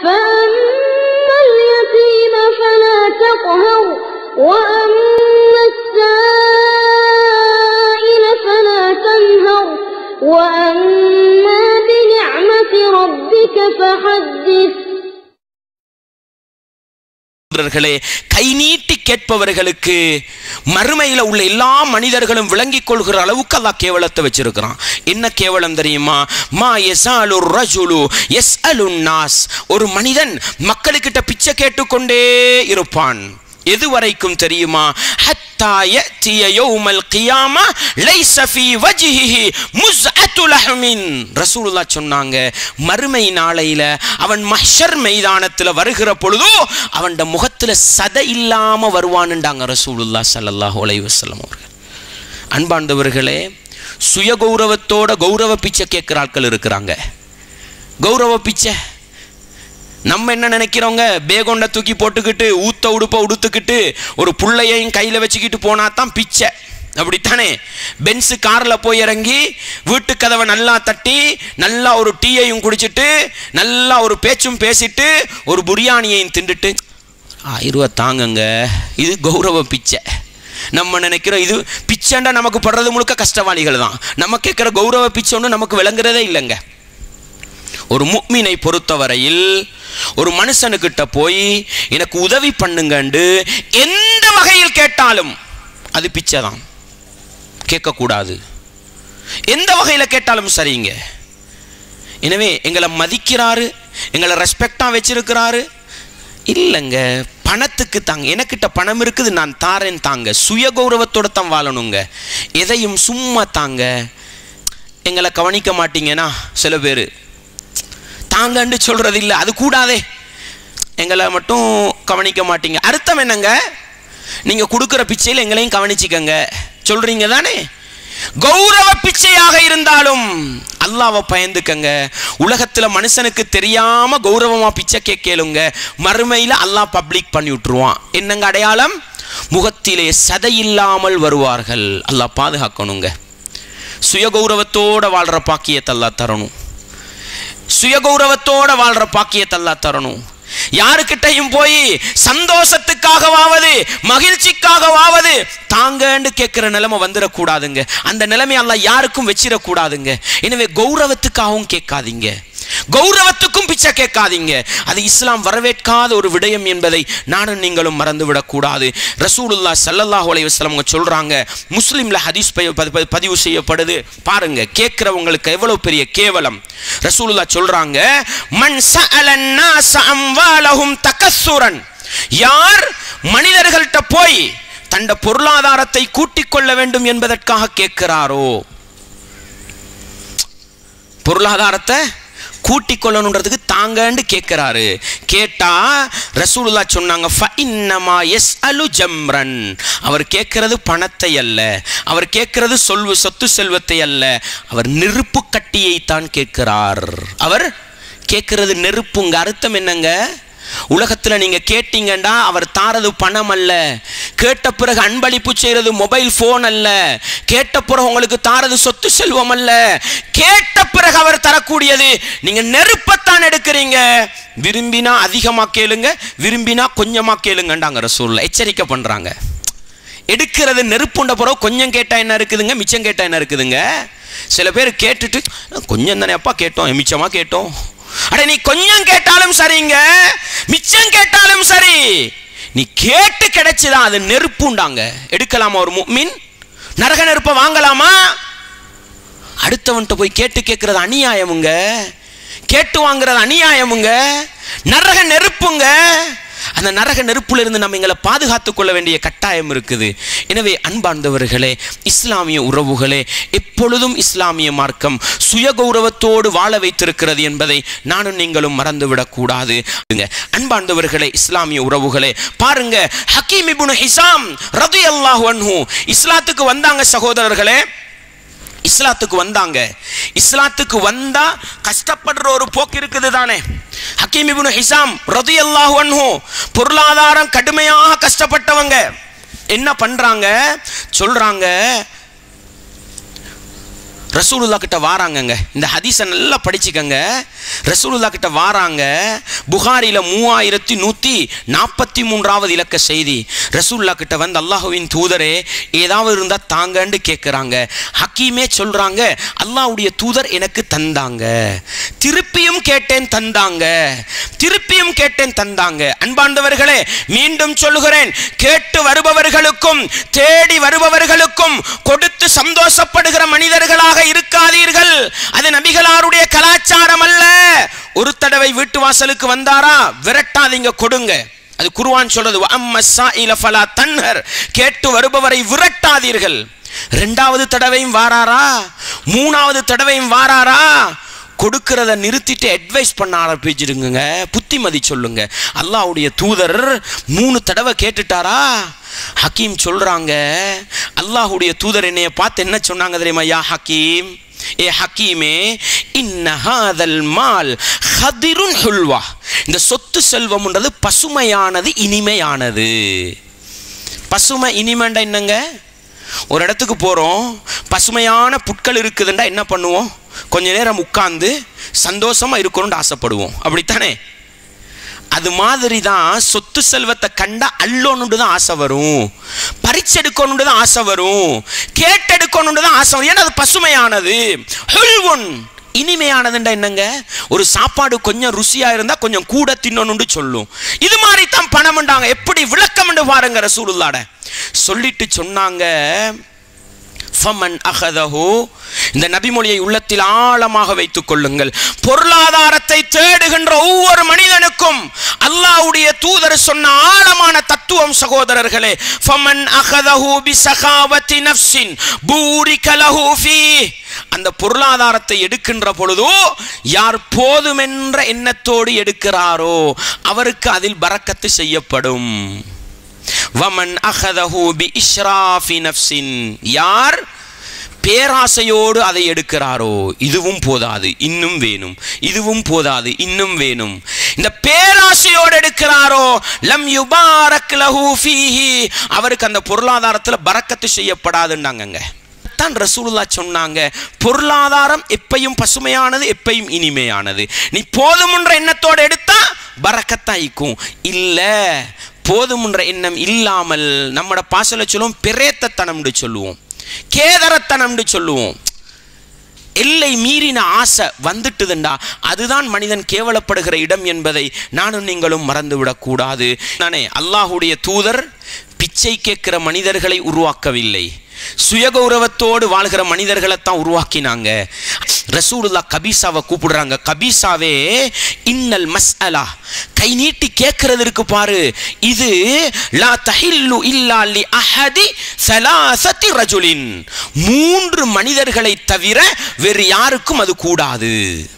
فأما اليتيم فلا تقهر وأما السائل فلا تنهر وأما بنعمة ربك فحدث சகோதரர்களே கை நீட்டி கேட்பவர்களுக்கு மறுமையில உள்ள எல்லா மனிதர்களும் விளங்கிக் கொள்கிற அளவுக்கு அல்லாஹ் கேவலத்தை வச்சிருக்கிறான் என்ன கேவலம் தெரியுமா மா எசாலு ரஜுலு எஸ் நாஸ் ஒரு மனிதன் மக்களுக்கிட்ட பிச்சை கேட்டுக்கொண்டே இருப்பான் எது வரைக்கும் தெரியுமா ஹத்தா யத்திய யௌமல் கியாமா லைஸ ஃபீ வஜ்ஹிஹி முஸ்அத்து லஹ்மின் ரசூலுல்லாஹ் சொன்னாங்க மறுமை நாளையில அவன் மஹ்ஷர் மைதானத்துல வருகிற பொழுதோ அவன்ட முகத்துல சதை இல்லாம வருவான்னுண்டாங்க ரசூலுல்லாஹ் ஸல்லல்லாஹு அலைஹி வஸல்லம் அவர்கள் அன்பாண்டவர்களே சுயகௌரவத்தோட கௌரவ பிச்சை கேட்கிற ஆட்கள் இருக்கிறாங்க கௌரவ பிச்சை நம்ம என்ன நினைக்கிறோங்க பேகொண்ட தூக்கி போட்டுக்கிட்டு ஊத்த உடுப்ப உடுத்துக்கிட்டு ஒரு புள்ளையையும் கையில் வச்சுக்கிட்டு போனா தான் பிச்சை அப்படித்தானே பென்ஸு காரில் போய் இறங்கி வீட்டு கதவை நல்லா தட்டி நல்லா ஒரு டீயையும் குடிச்சிட்டு நல்லா ஒரு பேச்சும் பேசிட்டு ஒரு பிரியாணியையும் திண்டுட்டு ஆயிரம் ரூபா தாங்கங்க இது கௌரவ பிச்சை நம்ம நினைக்கிறோம் இது பிச்சைண்டா நமக்கு படுறது முழுக்க கஷ்டவாளிகள் தான் நம்ம கேட்குற கௌரவ பிச்சை ஒன்று நமக்கு விளங்குறதே இல்லைங்க ஒரு முக்மீனை பொறுத்தவரையில் ஒரு மனுஷனுக்கிட்ட போய் எனக்கு உதவி பண்ணுங்கண்டு எந்த வகையில் கேட்டாலும் அது பிச்சை தான் கேட்கக்கூடாது எந்த வகையில் கேட்டாலும் சரிங்க எனவே எங்களை மதிக்கிறாரு எங்களை ரெஸ்பெக்டாக வச்சிருக்கிறாரு இல்லைங்க பணத்துக்கு தாங்க எனக்கிட்ட பணம் இருக்குது நான் தாரேன் தாங்க சுய கௌரவத்தோட தான் வாழணுங்க எதையும் சும்மா தாங்க எங்களை கவனிக்க மாட்டீங்கன்னா சில பேர் தாங்கன்னு சொல்றது இல்லை அது கூடாதே எங்களை மட்டும் கவனிக்க மாட்டீங்க அர்த்தம் என்னங்க நீங்க கொடுக்குற பிச்சையில் எங்களையும் கவனிச்சுக்கங்க சொல்றீங்க தானே கௌரவ பிச்சையாக இருந்தாலும் அல்லாவை பயந்துக்கங்க உலகத்துல மனுஷனுக்கு தெரியாம கௌரவமா பிச்சை கேட்கலுங்க மறுமையில அல்லாஹ் பப்ளிக் பண்ணி விட்டுருவான் என்னங்க அடையாளம் முகத்திலே சதை இல்லாமல் வருவார்கள் அல்லாஹ் பாதுகாக்கணுங்க சுயகௌரவத்தோட வாழ்ற பாக்கியத்தை அல்லாஹ் தரணும் சுயகௌரவத்தோட வாழ்ற பாக்கியத்தை அல்லாஹ் தரணும் யாருக்கிட்டையும் போய் சந்தோஷத்துக்காகவாவது மகிழ்ச்சிக்காகவாவது தாங்கன்னு கேட்கிற நிலைமை வந்துடக்கூடாதுங்க அந்த நிலைமை அல்லாஹ் யாருக்கும் வச்சிடக்கூடாதுங்க எனவே கௌரவத்துக்காகவும் கேட்காதீங்க கௌரவத்துக்கும் பிச்சை கேட்காதீங்க அது இஸ்லாம் வரவேற்காத ஒரு விடயம் என்பதை நானும் நீங்களும் மறந்துவிடக் கூடாது ரசூலுல்லா ஸல்லல்லாஹு அலைஹி வஸல்லம் அவங்க சொல்றாங்க முஸ்லிம்ல ஹதீஸ் ப- ப- ப- பதிவு செய்யப்படுது பாருங்க கேட்கிறவங்களுக்கு எவ்வளவு பெரிய கேவலம் ரசூலுல்லா சொல்றாங்க மன் சஅல الناس அம்வாலஹும் தகஸ்ஸுரன் யார் மனிதர்கள்ட்ட போய் தண்ட பொருளாதாரத்தை கூட்டிக் கொள்ள வேண்டும் என்பதற்காக கேட்கிறாரோ பொருளாதாரத்தை கூட்டிக் கொள்ளணுன்றதுக்கு தாங்கன்னு கேட்கிறாரு கேட்டா ரசூலுல்லா சொன்னாங்க "ஃபஇன்னமா யஸ்அலு ஜம்ரன் அவர் கேட்கிறது பணத்தை அல்ல அவர் கேட்கிறது சொல்வு சொத்து செல்வத்தை அல்ல அவர் நெருப்பு கட்டியை தான் கேட்கிறார் அவர் கேட்கிறது நெருப்புங்க அர்த்தம் என்னங்க உலகத்துல நீங்க கேட்டீங்கண்டா அவர் தாரது பணம் அல்ல கேட்ட பிறகு அன்பளிப்பு செய்யறது மொபைல் போன் அல்ல கேட்ட பிறகு உங்களுக்கு தாரது சொத்து செல்வம் அல்ல கேட்ட பிறகு அவர் தரக்கூடியது நீங்க நெருப்பத்தான் எடுக்கிறீங்க விரும்பினா அதிகமா கேளுங்க விரும்பினா கொஞ்சமா கேளுங்கண்டாங்க ரசூல்ல எச்சரிக்கை பண்றாங்க எடுக்கிறது நெருப்புண்ட பிறகு கொஞ்சம் கேட்டா என்ன இருக்குதுங்க மிச்சம் கேட்டா என்ன இருக்குதுங்க சில பேர் கேட்டுட்டு கொஞ்சம் தானே அப்பா கேட்டோம் மிச்சமா கேட்டோம் அட நீ கொஞ்சம் கேட்டாலும் சரிங்க மிச்சம் கேட்டாலும் சரி நீ கேட்டு கிடைச்சுதான் அது நெருப்புண்டாங்க எடுக்கலாமா ஒரு மீன் நரக நெருப்பை வாங்கலாமா அடுத்தவன்கிட்ட போய் கேட்டு கேட்கறது அநியாயமுங்க கேட்டு வாங்குறது அநியாயமுங்க நரக நெருப்புங்க அந்த நரக நெருப்புல இருந்து நம்ம எங்களை பாதுகாத்துக் கொள்ள வேண்டிய கட்டாயம் இருக்குது எனவே அன்பார்ந்தவர்களே இஸ்லாமிய உறவுகளே எப்பொழுதும் இஸ்லாமிய மார்க்கம் சுயகௌரவத்தோடு வாழ வைத்திருக்கிறது என்பதை நானும் நீங்களும் மறந்துவிடக் கூடாது அன்பார்ந்தவர்களே இஸ்லாமிய உறவுகளே பாருங்க ஹக்கீம் இப்னு ஹிசாம் ரலியல்லாஹு அன்ஹு இஸ்லாத்துக்கு வந்தாங்க சகோதரர்களே இஸ்லாத்துக்கு வந்தாங்க இஸ்லாத்துக்கு வந்தா கஷ்டப்படுற ஒரு போக்கு இருக்குது தானே ஹக்கீம் இப்னு ஹிசாம் ரதியல்லாஹு அன்ஹு பொருளாதாரம் கடுமையாக கஷ்டப்பட்டவங்க என்ன பண்றாங்க சொல்றாங்க ரசூலுல்லா கிட்ட வாராங்கங்க இந்த ஹதீஸை நல்லா படிச்சுக்கங்க ரசூலுல்லா கிட்ட வாராங்க புகாரில மூவாயிரத்தி நூற்றி நாற்பத்தி மூன்றாவது இலக்க செய்தி ரசூலுல்லா கிட்ட வந்து அல்லாஹுவின் தூதரே ஏதாவது இருந்தால் தாங்கன்னு கேட்குறாங்க ஹக்கீமே சொல்றாங்க அல்லாஹ்வுடைய தூதர் எனக்கு தந்தாங்க திருப்பியும் கேட்டேன் தந்தாங்க திருப்பியும் கேட்டேன் தந்தாங்க அன்பாண்டவர்களே மீண்டும் சொல்லுகிறேன் கேட்டு வருபவர்களுக்கும் தேடி வருபவர்களுக்கும் கொடுத்து சந்தோஷப்படுகிற மனிதர்களாக இருக்காதீர்கள் அது நபிகளாருடைய கலாச்சாரம் அல்ல ஒரு தடவை வீட்டு வாசலுக்கு வந்தாரா விரட்டாதீங்க கொடுங்க அது குருவான் சொல்றது "வஅம்ம ஸாயில ஃபலா தன்ஹர் கேட்டு வருபவரை விரட்டாதீர்கள் ரெண்டாவது தடவையும் வாராரா மூணாவது தடவையும் வாராரா கொடுக்கிறத நிறுத்திட்டு அட்வைஸ் பண்ண ஆரம்பிச்சிருங்க புத்திமதி சொல்லுங்க அல்லாஹ்வுடைய தூதர் மூணு தடவை கேட்டுட்டாரா ஹக்கீம் சொல்றாங்க அல்லாஹ்வுடைய தூதர் என்னைய பார்த்து என்ன சொன்னாங்க தெரியுமா யா ஹக்கீம் ஏ ஹக்கீமே இன்ன ஹாதல் மால் ஹதிருன் ஹுல்வா இந்த சொத்து செல்வம்ன்றது பசுமையானது இனிமையானது பசுமை இனிமைண்டா என்னங்க ஒரு இடத்துக்கு போகிறோம் பசுமையான புட்கள் இருக்குதுண்டா என்ன பண்ணுவோம் கொஞ்ச நேரம் உட்கார்ந்து சந்தோஷமா இருக்கணும்னு ஆசைப்படுவோம் அப்படித்தானே அது மாதிரி தான் சொத்து செல்வத்தை கண்டா அள்ளோன்னு தான் ஆசை வரும் பறிச்செடுக்கணும்னு தான் ஆசை வரும் கேட்டெடுக்கணும்னு தான் ஆசை வரும் ஏன்னா அது பசுமையானது ஹுல்வுன் இனிமையானதுண்டா என்னங்க ஒரு சாப்பாடு கொஞ்சம் ருசியா இருந்தா கொஞ்சம் கூட தின்னணும்னு சொல்லும் இது மாதிரி தான் பணம்ண்டாங்க எப்படி விளக்கம்னு பாருங்க ரசூலுல்லாட சொல்லிட்டு சொன்னாங்க ஃபமன் அகதஹு இந்த நபிமொழியை உள்ளத்தில் ஆழமாக வைத்துக் கொள்ளுங்கள் பொருளாதாரத்தை தேடுகின்ற ஒவ்வொரு மனிதனுக்கும் அல்லாஹ்வுடைய தூதர் சொன்ன ஆழமான தத்துவம் சகோதரர்களே ஃபமன் அகதஹு பி சகாவத்தி நஃப்ஸின் பூரிக லஹு ஃபீ அந்த பொருளாதாரத்தை எடுக்கின்ற பொழுதோ யார் போதுமென்ற எண்ணத்தோடு எடுக்கிறாரோ அவருக்கு அதில் பரக்கத்து செய்யப்படும் வமன் அகதஹு பி இஷ்ராஃபி நஃப்ஸின் யார் பேராசையோடு அதை எடுக்கிறாரோ இதுவும் போதாது இன்னும் வேணும் இதுவும் போதாது இன்னும் வேணும் இந்த பேராசையோடு எடுக்கிறாரோ லம் யுபாரக் லஹு ஃபீஹி அவருக்கு அந்த பொருளாதாரத்தில் பரக்கத்து செய்யப்படாதுன்னாங்கங்க தான் ரசூலுல்லா சொன்னாங்க பொருளாதாரம் எப்பையும் பசுமையானது எப்பையும் இனிமையானது நீ போதுமுன்ற எண்ணத்தோடு எடுத்தா பறக்கத்தாய்க்கும் இல்ல போதுமுன்ற எண்ணம் இல்லாமல் நம்மட பாசல சொல்லுவோம் பிரேத்தத்தனம்னு சொல்லுவோம் கேதரத்தனம்னு சொல்லுவோம் எல்லை மீறின ஆசை வந்துட்டுதுண்டா அதுதான் மனிதன் கேவலப்படுகிற இடம் என்பதை நானும் நீங்களும் மறந்துவிடக் கூடாது நானே அல்லாஹுடைய தூதர் பிச்சை கேட்கிற மனிதர்களை உருவாக்கவில்லை சுயகௌரவத்தோடு வாழ்கிற மனிதர்களை தான் உருவாக்கினாங்க ரசூலுல்லா கபீசாவை கூப்பிடுறாங்க கபீசாவே இன்னல் மஸ்அலா கை நீட்டி கேட்கறது இருக்கு பாரு இது லா தஹில்லு இல்லா லி அஹதி சலாசத்தி ரஜுலின் மூன்று மனிதர்களை தவிர வேறு யாருக்கும் அது கூடாது